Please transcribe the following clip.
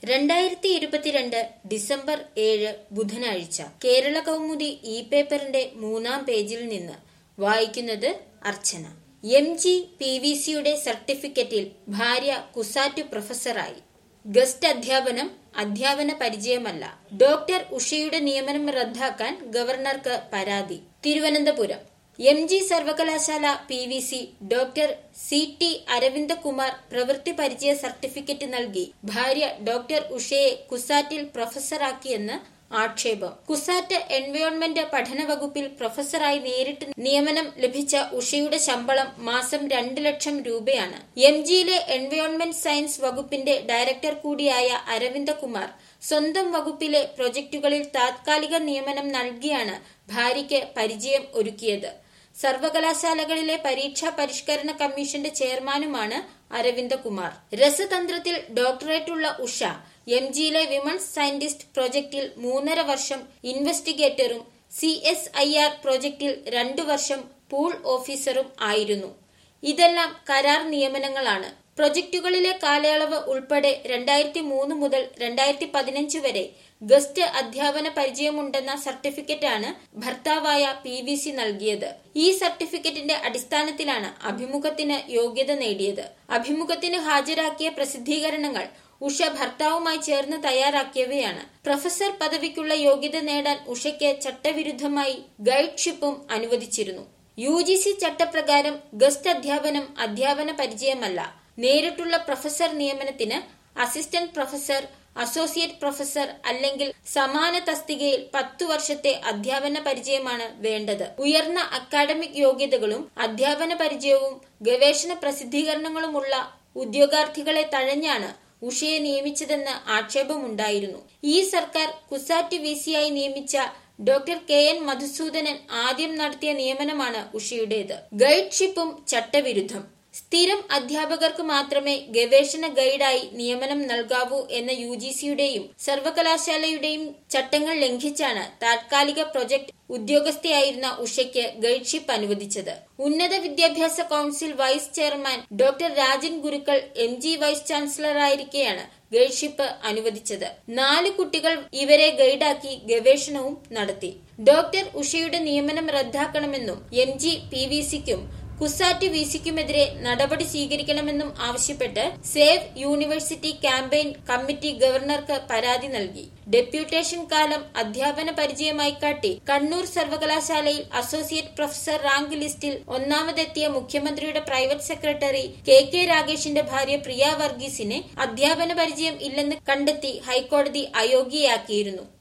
രണ്ടായിരത്തി ഇരുപത്തിരണ്ട് ഡിസംബർ ഏഴ് ബുധനാഴ്ച കേരള കൗമുദി ഇ പേപ്പറിന്റെ മൂന്നാം പേജിൽ നിന്ന് വായിക്കുന്നത് Archana M G P V സിയുടെ സർട്ടിഫിക്കറ്റിൽ ഭാര്യ കുസാറ്റു പ്രൊഫസറായി ഗസ്റ്റ് അധ്യാപനം അധ്യാപന പരിചയമല്ല ഡോക്ടർ ഉഷയുടെ നിയമനം റദ്ദാക്കാൻ ഗവർണർക്ക് പരാതി തിരുവനന്തപുരം എം ജി സർവകലാശാല P V C doctor C T Aravindakumar പ്രവൃത്തി പരിചയ സർട്ടിഫിക്കറ്റ് നൽകി ഭാര്യ ഡോക്ടർ ഉഷയെ കുസാറ്റിൽ പ്രൊഫസറാക്കിയെന്ന് ആക്ഷേപം കുസാറ്റ് എൻവയോൺമെന്റ് പഠന വകുപ്പിൽ പ്രൊഫസറായി നേരിട്ട് നിയമനം ലഭിച്ച ഉഷയുടെ ശമ്പളം മാസം രണ്ട് ലക്ഷം രൂപയാണ് എം ജിയിലെ എൻവയോൺമെന്റ് സയൻസ് വകുപ്പിന്റെ ഡയറക്ടർ കൂടിയായ അരവിന്ദകുമാർ സ്വന്തം വകുപ്പിലെ പ്രൊജക്ടുകളിൽ താത്കാലിക നിയമനം നൽകിയാണ് ഭാര്യയ്ക്ക് പരിചയം ഒരുക്കിയത് സർവകലാശാലകളിലെ പരീക്ഷാ പരിഷ്കരണ കമ്മീഷന്റെ ചെയർമാനുമാണ് അരവിന്ദകുമാർ രസതന്ത്രത്തിൽ ഡോക്ടറേറ്റുള്ള ഉഷ എം ജിയിലെ വിമൺസ് സയന്റിസ്റ്റ് പ്രൊജക്ടിൽ മൂന്നര വർഷം ഇൻവെസ്റ്റിഗേറ്ററും സി എസ് ഐ ആർ പ്രൊജക്ടിൽ രണ്ടു വർഷം പൂൾ ഓഫീസറും ആയിരുന്നു ഇതെല്ലാം കരാർ നിയമനങ്ങളാണ് പ്രൊജക്ടുകളിലെ കാലയളവ് ഉൾപ്പെടെ രണ്ടായിരത്തി മൂന്ന് മുതൽ രണ്ടായിരത്തി പതിനഞ്ച് വരെ ഗസ്റ്റ് അധ്യാപന പരിചയമുണ്ടെന്ന സർട്ടിഫിക്കറ്റാണ് ഭർത്താവായ പി വി സി നൽകിയത് ഈ സർട്ടിഫിക്കറ്റിന്റെ അടിസ്ഥാനത്തിലാണ് അഭിമുഖത്തിന് യോഗ്യത നേടിയത് അഭിമുഖത്തിന് ഹാജരാക്കിയ പ്രസിദ്ധീകരണങ്ങൾ ഉഷ ഭർത്താവുമായി ചേർന്ന് തയ്യാറാക്കിയവയാണ് പ്രൊഫസർ പദവിക്കുള്ള യോഗ്യത നേടാൻ ഉഷയ്ക്ക് ചട്ടവിരുദ്ധമായി ഗൈഡ്ഷിപ്പും അനുവദിച്ചിരുന്നു യു ജി സി ചട്ടപ്രകാരം ഗസ്റ്റ് അധ്യാപനം അധ്യാപന പരിചയമല്ല നേരിട്ടുള്ള പ്രൊഫസർ നിയമനത്തിന് അസിസ്റ്റന്റ് പ്രൊഫസർ അസോസിയേറ്റ് പ്രൊഫസർ അല്ലെങ്കിൽ സമാന തസ്തികയിൽ പത്തു വർഷത്തെ അധ്യാപന പരിചയമാണ് വേണ്ടത് ഉയർന്ന അക്കാഡമിക് യോഗ്യതകളും അധ്യാപന പരിചയവും ഗവേഷണ പ്രസിദ്ധീകരണങ്ങളുമുള്ള ഉദ്യോഗാർത്ഥികളെ തഴഞ്ഞാണ് ഉഷയെ നിയമിച്ചതെന്ന് ആക്ഷേപമുണ്ടായിരുന്നു ഈ സർക്കാർ കുസാറ്റ് വി സിയായി നിയമിച്ച ഡോക്ടർ കെ എൻ മധുസൂദനൻ ആദ്യം നടത്തിയ നിയമനമാണ് ഉഷയുടേത് ഗൈഡ്ഷിപ്പും ചട്ടവിരുദ്ധം സ്ഥിരം അധ്യാപകർക്ക് മാത്രമേ ഗവേഷണ ഗൈഡായി നിയമനം നൽകാവൂ എന്ന യു ജി സിയുടെയും സർവകലാശാലയുടെയും ചട്ടങ്ങൾ ലംഘിച്ചാണ് താത്കാലിക പ്രൊജക്ട് ഉദ്യോഗസ്ഥയായിരുന്ന ഉഷയ്ക്ക് ഗൈഡ്ഷിപ്പ് അനുവദിച്ചത് ഉന്നത വിദ്യാഭ്യാസ council vice chairman doctor Rajan Gurukkal M G vice ചാൻസലറായിരിക്കെയാണ് ഗൈഡ്ഷിപ്പ് അനുവദിച്ചത് നാല് കുട്ടികൾ ഇവരെ ഗൈഡാക്കി ഗവേഷണവും നടത്തി ഡോക്ടർ ഉഷയുടെ നിയമനം റദ്ദാക്കണമെന്നും എം ജി പി വി സിക്കും കുസാറ്റ് വി സിക്കുമെതിരെ നടപടി സ്വീകരിക്കണമെന്നും ആവശ്യപ്പെട്ട് സേവ് യൂണിവേഴ്സിറ്റി ക്യാമ്പയിൻ കമ്മിറ്റി ഗവർണർക്ക് പരാതി നൽകി ഡെപ്യൂട്ടേഷൻ കാലം അധ്യാപന പരിചയമായി കാട്ടി കണ്ണൂർ സർവകലാശാലയിൽ അസോസിയേറ്റ് പ്രൊഫസർ റാങ്ക് ലിസ്റ്റിൽ ഒന്നാമതെത്തിയ മുഖ്യമന്ത്രിയുടെ പ്രൈവറ്റ് സെക്രട്ടറി കെ കെ രാഗേഷിന്റെ ഭാര്യ പ്രിയ വർഗീസിനെ അധ്യാപന പരിചയം ഇല്ലെന്ന് കണ്ടെത്തി ഹൈക്കോടതി അയോഗ്യയാക്കിയിരുന്നു